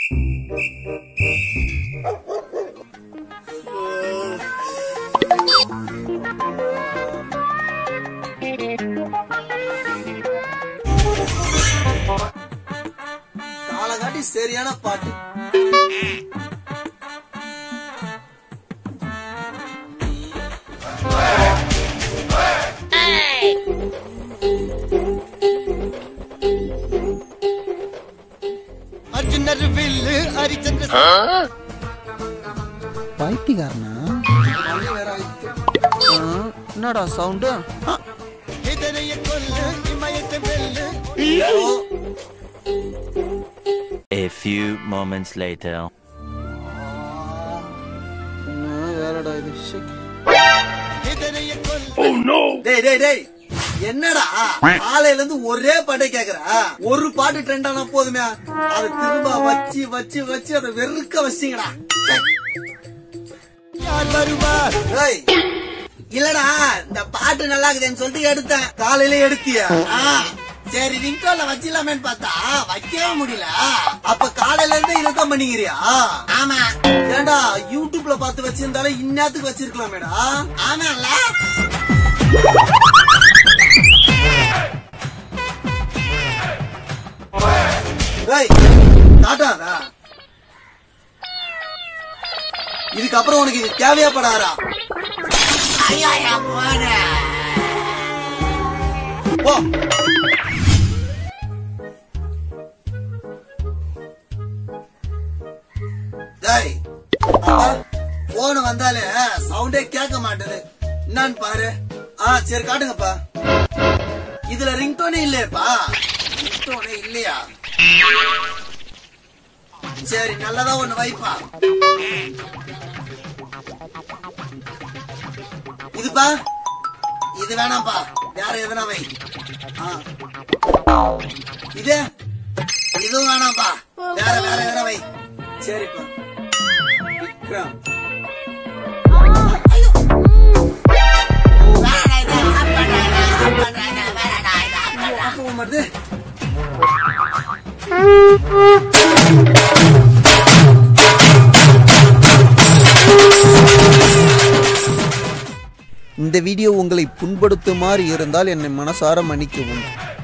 காலகாட்டி சரியான பாட்டு அர்ஜுனர் வில்லு ஹரிச்சந்திர பைத்தியக்காரனா என்னடா சவுண்டு இதனைய கொல்லு இமயத்தை வெல்லு A few moments later. வேறடா இது ஷிக். இதனைய கொல்லு டேய் டேய் டேய் என்னடா காலையில இருந்து ஒரே பாட்டை கேக்குற ஒரு பாட்டு ட்ரெண்ட் ஆனா போதுமே அதை திரும்ப வச்சு வச்சு வச்சு அதை வெறுக்க வச்சிங்கடா யார் வருவார் ஏய் இல்லடா இந்த பாட்டு நல்லா இருக்குதுன்னு சொல்லிட்டு எடுத்தேன் காலையில எடுத்தியா ஆ, சரி ரிங்டோன்ல வச்சிடலாமேன்னு பார்த்தா வைக்கவே முடியல அப்ப காலையில இருந்து இதைத்தான் பண்ணிக்கிறியா ஆமா ஏண்டா யூடியூப்ல பார்த்து வச்சிருந்தாலும் இந்நேரத்துக்கு வச்சிருக்கலாமேடா ஆமால ஏய் காட்டாதா இதுக்கப்புறம் உனக்கு இது தேவையா படாதா போ டேய் போன் வந்தாலே சவுண்டே கேட்க மாட்டேது என்னன்னு பாரு ஆ சரி காட்டுங்கப்பா இதுல ரிங்டோனே இல்லையப்பா ரிங்டோனே இல்லையா சரி நல்லதா ஒண்ணு வைப்பா இதுப்பா இது வேணாம்ப்பா வேற எதுனா வை ஆ. இது இதுவும் வேணாம்ப்பா வேற வேற எதுனா வை சரிப்பா விக்ரம் ஆஃப் ஆக மாட்டுது இந்த வீடியோ உங்களை புண்படுத்துமாறு இருந்தால் என்னை மனசார மன்னிக்கவும்